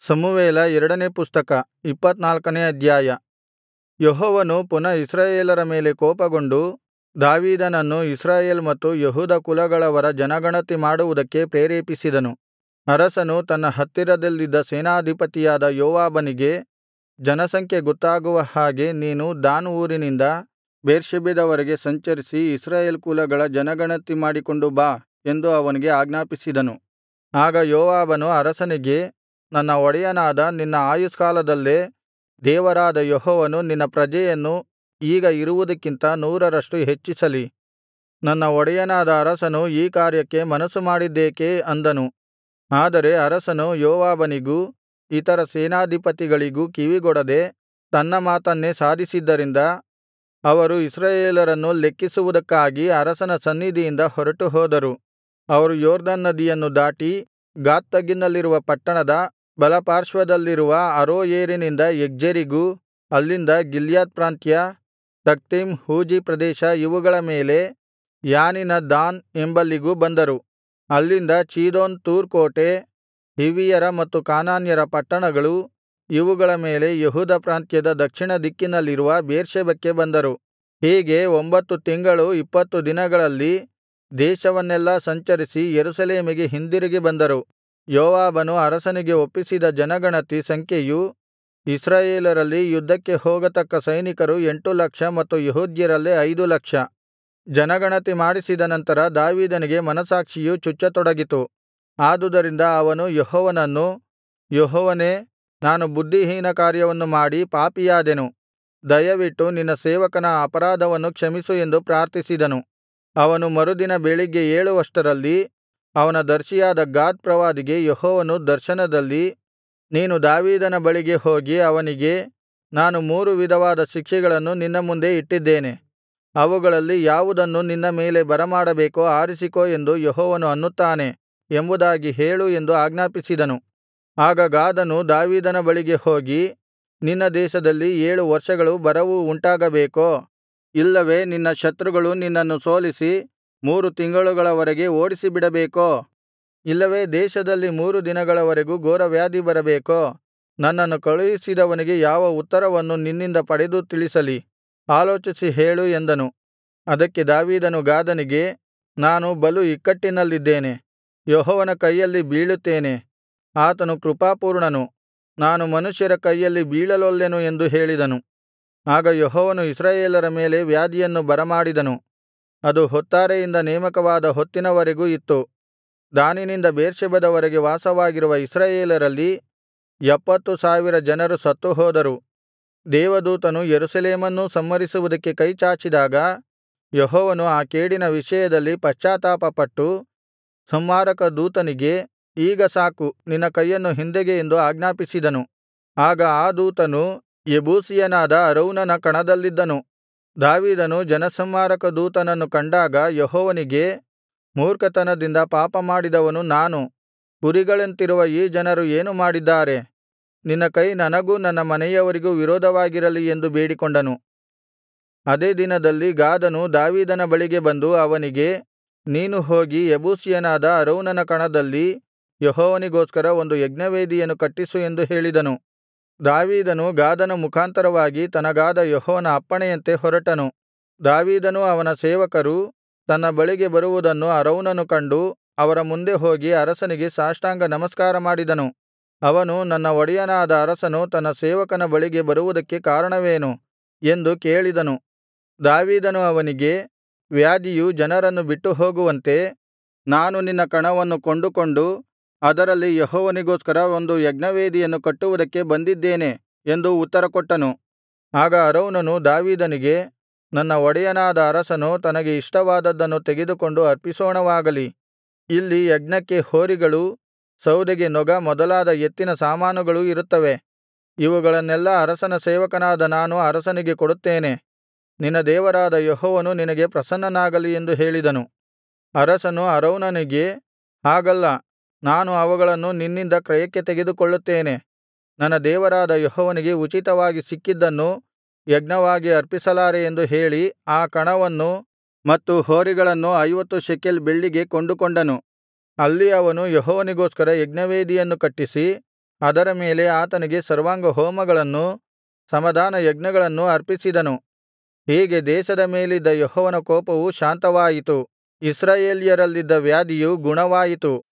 ಸಮುವೇಲ ಎರಡನೇ ಪುಸ್ತಕ ಇಪ್ಪತ್ತನಾಲ್ಕನೇ ಅಧ್ಯಾಯ ಯೆಹೋವನು ಪುನಃ ಇಸ್ರಾಯೇಲರ ಮೇಲೆ ಕೋಪಗೊಂಡು ದಾವೀದನನ್ನು ಇಸ್ರಾಯೇಲ್ ಮತ್ತು ಯೆಹೂದ ಕುಲಗಳವರ ಜನಗಣತಿ ಮಾಡುವುದಕ್ಕೆ ಪ್ರೇರೇಪಿಸಿದನು ಅರಸನು ತನ್ನ ಹತ್ತಿರದಲ್ಲಿದ್ದ ಸೇನಾಧಿಪತಿಯಾದ ಯೋವಾಬನಿಗೆ ಜನಸಂಖ್ಯೆ ಗೊತ್ತಾಗುವ ಹಾಗೆ ನೀನು ದಾನ್ ಊರಿನಿಂದ ಬೇರ್ಷೆಬದವರೆಗೆ ಸಂಚರಿಸಿ ಇಸ್ರಾಯೇಲ್ ಕುಲಗಳ ಜನಗಣತಿ ಮಾಡಿಕೊಂಡು ಬಾ ಎಂದು ಅವನಿಗೆ ಆಜ್ಞಾಪಿಸಿದನು ಆಗ ಯೋವಾಬನು ಅರಸನಿಗೆ ನನ್ನ ಒಡೆಯನಾದ ನಿನ್ನ ಆಯುಷ್ಕಾಲದಲ್ಲೇ ದೇವರಾದ ಯೆಹೋವನು ನಿನ್ನ ಪ್ರಜೆಯನ್ನು ಈಗ ಇರುವುದಕ್ಕಿಂತ ನೂರರಷ್ಟು ಹೆಚ್ಚಿಸಲಿ ನನ್ನ ಒಡೆಯನಾದ ಅರಸನು ಈ ಕಾರ್ಯಕ್ಕೆ ಮನಸ್ಸು ಮಾಡಿದ್ದೇಕೆ ಅಂದನು ಆದರೆ ಅರಸನು ಯೋವಾಬನಿಗೂ ಇತರ ಸೇನಾಧಿಪತಿಗಳಿಗೂ ಕಿವಿಗೊಡದೆ ತನ್ನ ಮಾತನ್ನೇ ಸಾಧಿಸಿದ್ದರಿಂದ ಅವರು ಇಸ್ರಾಯೇಲರನ್ನು ಲೆಕ್ಕಿಸುವುದಕ್ಕಾಗಿ ಅರಸನ ಸನ್ನಿಧಿಯಿಂದ ಹೊರಟುಹೋದರು ಅವರು ಯೊರ್ದನ್ ನದಿಯನ್ನು ದಾಟಿ ಗಾತ್ ತಗ್ಗಿನಲ್ಲಿರುವ ಪಟ್ಟಣದ ಬಲಪಾರ್ಶ್ವದಲ್ಲಿರುವ ಅರೋಯೇರಿನಿಂದ ಯಗ್ಜೇರಿಗೂ ಅಲ್ಲಿಂದ ಗಿಲ್ಯಾದ್ ಪ್ರಾಂತ್ಯ ತಖ್ತೀಮ್ ಹೂಜೀ ಪ್ರದೇಶ ಇವುಗಳ ಮೇಲೆ ಯಾನಿನ ದಾನ್ ಎಂಬಲ್ಲಿಗೂ ಬಂದರು ಅಲ್ಲಿಂದ ಚೀದೋನ್ ತೂರ್ ಕೋಟೆ ಹಿವ್ವಿಯರ ಮತ್ತು ಕಾನಾನ್ಯರ ಪಟ್ಟಣಗಳು ಇವುಗಳ ಮೇಲೆ ಯೆಹೂದ ಪ್ರಾಂತ್ಯದ ದಕ್ಷಿಣ ದಿಕ್ಕಿನಲ್ಲಿರುವ ಬೇರ್ಷೆಬಕ್ಕೆ ಬಂದರು ಹೀಗೆ ಒಂಭತ್ತು ತಿಂಗಳು ಇಪ್ಪತ್ತು ದಿನಗಳಲ್ಲಿ ದೇಶವನ್ನೆಲ್ಲಾ ಸಂಚರಿಸಿ ಯೆರೂಸಲೇಮಿಗೆ ಹಿಂದಿರುಗಿ ಬಂದರು ಯೋವಾಬನು ಅರಸನಿಗೆ ಒಪ್ಪಿಸಿದ ಜನಗಣತಿ ಸಂಖ್ಯೆಯು ಇಸ್ರಾಯೇಲರಲ್ಲಿ ಯುದ್ಧಕ್ಕೆ ಹೋಗತಕ್ಕ ಸೈನಿಕರು ಎಂಟು ಲಕ್ಷ ಮತ್ತು ಯೆಹೂದ್ಯರಲ್ಲಿ ಐದು ಲಕ್ಷ ಜನಗಣತಿ ಮಾಡಿಸಿದ ನಂತರ ದಾವೀದನಿಗೆ ಮನಸ್ಸಾಕ್ಷಿಯು ಚುಚ್ಚತೊಡಗಿತು ಆದುದರಿಂದ ಅವನು ಯೆಹೋವನನ್ನು ಯೆಹೋವನೇ ನಾನು ಬುದ್ಧಿಹೀನ ಕಾರ್ಯವನ್ನು ಮಾಡಿ ಪಾಪಿಯಾದೆನು ದಯವಿಟ್ಟು ನಿನ್ನ ಸೇವಕನ ಅಪರಾಧವನ್ನು ಕ್ಷಮಿಸು ಎಂದು ಪ್ರಾರ್ಥಿಸಿದನು ಅವನು ಮರುದಿನ ಬೆಳಿಗ್ಗೆ ಏಳುವಷ್ಟರಲ್ಲಿ ಅವನ ದರ್ಶಿಯಾದ ಗಾದ್ ಪ್ರವಾದಿಗೆ ಯೆಹೋವನು ದರ್ಶನದಲ್ಲಿ ನೀನು ದಾವೀದನ ಬಳಿಗೆ ಹೋಗಿ ಅವನಿಗೆ ನಾನು ಮೂರು ವಿಧವಾದ ಶಿಕ್ಷೆಗಳನ್ನು ನಿನ್ನ ಮುಂದೆ ಇಟ್ಟಿದ್ದೇನೆ ಅವುಗಳಲ್ಲಿ ಯಾವುದನ್ನು ನಿನ್ನ ಮೇಲೆ ಬರಮಾಡಬೇಕೋ ಆರಿಸಿಕೋ ಎಂದು ಯೆಹೋವನು ಅನ್ನುತ್ತಾನೆ ಎಂಬುದಾಗಿ ಹೇಳು ಎಂದು ಆಜ್ಞಾಪಿಸಿದನು ಆಗ ಗಾದನು ದಾವೀದನ ಬಳಿಗೆ ಹೋಗಿ ನಿನ್ನ ದೇಶದಲ್ಲಿ ಏಳು ವರ್ಷಗಳು ಬರವು ಉಂಟಾಗಬೇಕೋ ಇಲ್ಲವೇ ನಿನ್ನ ಶತ್ರುಗಳು ನಿನ್ನನ್ನು ಸೋಲಿಸಿ ಮೂರು ತಿಂಗಳುಗಳವರೆಗೆ ಓಡಿಸಿಬಿಡಬೇಕೋ ಇಲ್ಲವೇ ದೇಶದಲ್ಲಿ ಮೂರು ದಿನಗಳವರೆಗೂ ಘೋರವ್ಯಾಧಿ ಬರಬೇಕೋ ನನ್ನನ್ನು ಕಳುಹಿಸಿದವನಿಗೆ ಯಾವ ಉತ್ತರವನ್ನು ನಿನ್ನಿಂದ ಪಡೆದು ತಿಳಿಸಲಿ ಆಲೋಚಿಸಿ ಹೇಳು ಎಂದನು ಅದಕ್ಕೆ ದಾವೀದನು ಗಾದನಿಗೆ ನಾನು ಬಲು ಇಕ್ಕಟ್ಟಿನಲ್ಲಿದ್ದೇನೆ ಯೆಹೋವನ ಕೈಯಲ್ಲಿ ಬೀಳುತ್ತೇನೆ ಆತನು ಕೃಪಾಪೂರ್ಣನು ನಾನು ಮನುಷ್ಯರ ಕೈಯಲ್ಲಿ ಬೀಳಲೊಲ್ಲೆನು ಎಂದು ಹೇಳಿದನು ಆಗ ಯೆಹೋವನು ಇಸ್ರಾಯೇಲರ ಮೇಲೆ ವ್ಯಾಧಿಯನ್ನು ಬರಮಾಡಿದನು ಅದು ಹೊತ್ತಾರೆಯಿಂದ ನೇಮಕವಾದ ಹೊತ್ತಿನವರೆಗೂ ಇತ್ತು ದಾನಿನಿಂದ ಬೇರ್ಷೆಬದವರೆಗೆ ವಾಸವಾಗಿರುವ ಇಸ್ರಾಯೇಲರಲ್ಲಿ ಎಪ್ಪತ್ತು ಸಾವಿರ ಜನರು ಸತ್ತುಹೋದರು ದೇವದೂತನು ಯೆರೂಸಲೇಮನ್ನೂ ಸಂಹರಿಸುವುದಕ್ಕೆ ಕೈಚಾಚಿದಾಗ ಯೆಹೋವನು ಆ ಕೇಡಿನ ವಿಷಯದಲ್ಲಿ ಪಶ್ಚಾತ್ತಾಪಪಟ್ಟು ಸಂಹಾರಕ ದೂತನಿಗೆ ಈಗ ಸಾಕು ನಿನ್ನ ಕೈಯನ್ನು ಹಿಂದೆಗೆ ಎಂದು ಆಜ್ಞಾಪಿಸಿದನು ಆಗ ಆ ದೂತನು ಯೆಬೂಸಿಯನಾದ ಅರೌನನ ಕಣದಲ್ಲಿದ್ದನು ದಾವೀದನು ಜನಸಂಹಾರಕ ದೂತನನ್ನು ಕಂಡಾಗ ಯೆಹೋವನಿಗೆ ಮೂರ್ಖತನದಿಂದ ಪಾಪಮಾಡಿದವನು ನಾನು ಕುರಿಗಳಂತಿರುವ ಈ ಜನರು ಏನು ಮಾಡಿದ್ದಾರೆ ನಿನ್ನ ಕೈ ನನಗೂ ನನ್ನ ಮನೆಯವರಿಗೂ ವಿರೋಧವಾಗಿರಲಿ ಎಂದು ಬೇಡಿಕೊಂಡನು ಅದೇ ದಿನದಲ್ಲಿ ಗಾದನು ದಾವೀದನ ಬಳಿಗೆ ಬಂದು ಅವನಿಗೆ ನೀನು ಹೋಗಿ ಯೆಬೂಸಿಯನಾದ ಅರೌನನ ಕಣದಲ್ಲಿ ಯೆಹೋವನಿಗೋಸ್ಕರ ಒಂದು ಯಜ್ಞವೇದಿಯನ್ನು ಕಟ್ಟಿಸು ಎಂದು ಹೇಳಿದನು ದಾವೀದನು ಗಾದನ ಮುಖಾಂತರವಾಗಿ ತನಗಾದ ಯೆಹೋವನ ಅಪ್ಪಣೆಯಂತೆ ಹೊರಟನು ದಾವೀದನೂ ಅವನ ಸೇವಕರು ತನ್ನ ಬಳಿಗೆ ಬರುವುದನ್ನು ಅರೌನನು ಕಂಡು ಅವರ ಮುಂದೆ ಹೋಗಿ ಅರಸನಿಗೆ ಸಾಷ್ಟಾಂಗ ನಮಸ್ಕಾರ ಮಾಡಿದನು ಅವನು ನನ್ನ ಒಡೆಯನಾದ ಅರಸನು ತನ್ನ ಸೇವಕನ ಬಳಿಗೆ ಬರುವುದಕ್ಕೆ ಕಾರಣವೇನು ಎಂದು ಕೇಳಿದನು ದಾವೀದನು ಅವನಿಗೆ ವ್ಯಾಧಿಯು ಜನರನ್ನು ಬಿಟ್ಟು ಹೋಗುವಂತೆ ನಾನು ನಿನ್ನ ಕಣವನ್ನು ಕೊಂಡುಕೊಂಡು ಅದರಲ್ಲಿ ಯೆಹೋವನಿಗೋಸ್ಕರ ಒಂದು ಯಜ್ಞವೇದಿಯನ್ನು ಕಟ್ಟುವುದಕ್ಕೆ ಬಂದಿದ್ದೇನೆ ಎಂದು ಉತ್ತರಕೊಟ್ಟನು ಆಗ ಅರೌನನು ದಾವೀದನಿಗೆ ನನ್ನ ಒಡೆಯನಾದ ಅರಸನು ತನಗೆ ಇಷ್ಟವಾದದ್ದನ್ನು ತೆಗೆದುಕೊಂಡು ಅರ್ಪಿಸೋಣವಾಗಲಿ ಇಲ್ಲಿ ಯಜ್ಞಕ್ಕೆ ಹೋರಿಗಳೂ ಸೌದೆಗೆ ನೊಗ ಮೊದಲಾದ ಎತ್ತಿನ ಸಾಮಾನುಗಳೂ ಇರುತ್ತವೆ ಇವುಗಳನ್ನೆಲ್ಲಾ ಅರಸನ ಸೇವಕನಾದ ನಾನು ಅರಸನಿಗೆ ಕೊಡುತ್ತೇನೆ ನಿನ್ನ ದೇವರಾದ ಯೆಹೋವನು ನಿನಗೆ ಪ್ರಸನ್ನನಾಗಲಿ ಎಂದು ಹೇಳಿದನು ಅರಸನು ಅರೌನನಿಗೆ ಹಾಗಲ್ಲ ನಾನು ಅವುಗಳನ್ನು ನಿನ್ನಿಂದ ಕ್ರಯಕ್ಕೆ ತೆಗೆದುಕೊಳ್ಳುತ್ತೇನೆ ನನ್ನ ದೇವರಾದ ಯೆಹೋವನಿಗೆ ಉಚಿತವಾಗಿ ಸಿಕ್ಕಿದ್ದನ್ನು ಯಜ್ಞವಾಗಿ ಅರ್ಪಿಸಲಾರೆ ಎಂದು ಹೇಳಿ ಆ ಕಣವನ್ನೂ ಮತ್ತು ಹೋರಿಗಳನ್ನು ಐವತ್ತು ಶೆಕೆಲ್ ಬೆಳ್ಳಿಗೆ ಕೊಂಡುಕೊಂಡನು ಅಲ್ಲಿ ಅವನು ಯೆಹೋವನಿಗೋಸ್ಕರ ಯಜ್ಞವೇದಿಯನ್ನು ಕಟ್ಟಿಸಿ ಅದರ ಮೇಲೆ ಆತನಿಗೆ ಸರ್ವಾಂಗಹೋಮಗಳನ್ನೂ ಸಮಾಧಾನಯಜ್ಞಗಳನ್ನೂ ಅರ್ಪಿಸಿದನು ಹೀಗೆ ದೇಶದ ಮೇಲಿದ್ದ ಯೆಹೋವನ ಕೋಪವು ಶಾಂತವಾಯಿತು ಇಸ್ರಾಯೇಲ್ಯರಲ್ಲಿದ್ದ ವ್ಯಾಧಿಯು ಗುಣವಾಯಿತು